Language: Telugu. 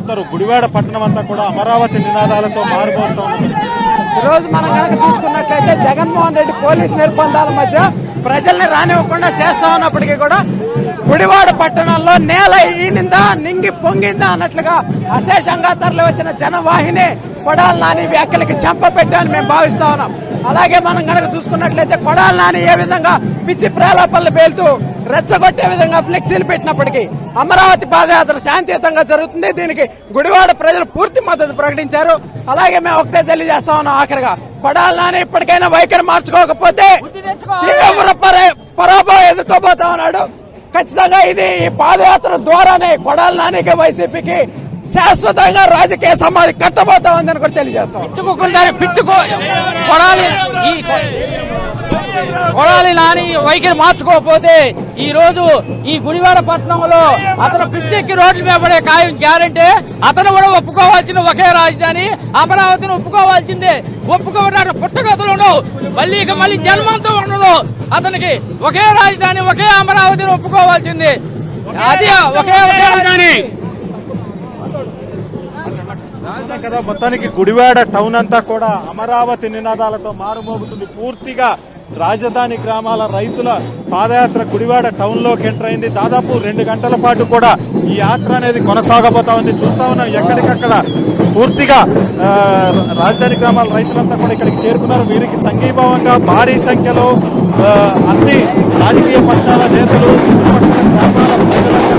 చూస్తుంటారు గుడివాడ పట్టణం అంతా కూడా అమరావతి నినాదాలతో మారిపోతూ ఉంది ఈ రోజు మనం కనుక చూసుకున్నట్లయితే జగన్మోహన్ రెడ్డి పోలీస్ నిర్బంధాల మధ్య ప్రజల్ని రానివ్వకుండా చేస్తా ఉన్నప్పటికీ కూడా గుడివాడ పట్టణంలో నేల ఈనిందా నింగి పొంగిందా అన్నట్లుగా అశేషంగా తరలి వచ్చిన జనవాహిని కొడాలి నాని వ్యాఖ్యలకి చెంప పెట్టాలని మేము భావిస్తా ఉన్నాం అలాగే మనం కనుక చూసుకున్నట్లయితే కొడాలి నాని ఏ విధంగా పిచ్చి ప్రేలాపనలు పేలుతూ రెచ్చగొట్టే విధంగా ఫ్లెక్సీలు పెట్టినప్పటికీ అమరావతి పాదయాత్ర శాంతియుతంగా జరుగుతుంది దీనికి గుడివాడ ప్రజలు పూర్తి మద్దతు ప్రకటించారు అలాగే మేము ఒకటే తెలియజేస్తా ఉన్నాం ఆఖరిగా కొడాలి నాని ఇప్పటికైనా వైఖరి మార్చుకోకపోతే తీవ్ర పర- పరాభవం ఎదుర్కోబోతా ఉన్నాడు ఖచ్చితంగా ఇది ఈ పాదయాత్ర ద్వారానే కొడాలి నానికి వైసీపీకి శాశ్వతంగా రాజకీయ సమాధి కట్టబోతా ఉందని కూడా తెలియజేస్తాం పిచ్చుకుంటారు పిచ్చుకో కొడాలి ఈ కొడాలి నాని వైఖరి మార్చుకోకపోతే ఈ రోజు ఈ గుడివాడ పట్టణంలో అతను పిచ్చెక్కి రోడ్ల మీద పడే ఖాయం గ్యారంటీ అతను కూడా ఒప్పుకోవాల్సిన ఒకే రాజధాని అమరావతిని ఒప్పుకోవాల్సిందే ఒప్పుకోవడానికి పుట్టగతులు ఉండవు మళ్ళీ ఇక మళ్ళీ జన్మంతో ఉండదు అతనికి ఒకే రాజధాని ఒకే అమరావతిని ఒప్పుకోవాల్సిందే అది ఒకే ఒకే రాజధాని చూస్తున్నాం కదా మొత్తానికి గుడివాడ టౌన్ అంతా కూడా అమరావతి నినాదాలతో మారుమోగుతుంది పూర్తిగా రాజధాని గ్రామాల రైతుల పాదయాత్ర గుడివాడ టౌన్ లోకి ఎంటర్ అయింది దాదాపు రెండు గంటల పాటు కూడా ఈ యాత్ర అనేది కొనసాగబోతా ఉంది చూస్తా ఉన్నాం ఎక్కడికక్కడ పూర్తిగా ఆ, రాజధాని గ్రామాల రైతులంతా కూడా ఇక్కడికి చేరుకున్నారు వీరికి సంఘీభావంగా భారీ సంఖ్యలో ఆ, అన్ని రాజకీయ పక్షాల నేతలు చుట్టుపక్కల గ్రామాల ప్రజలంతా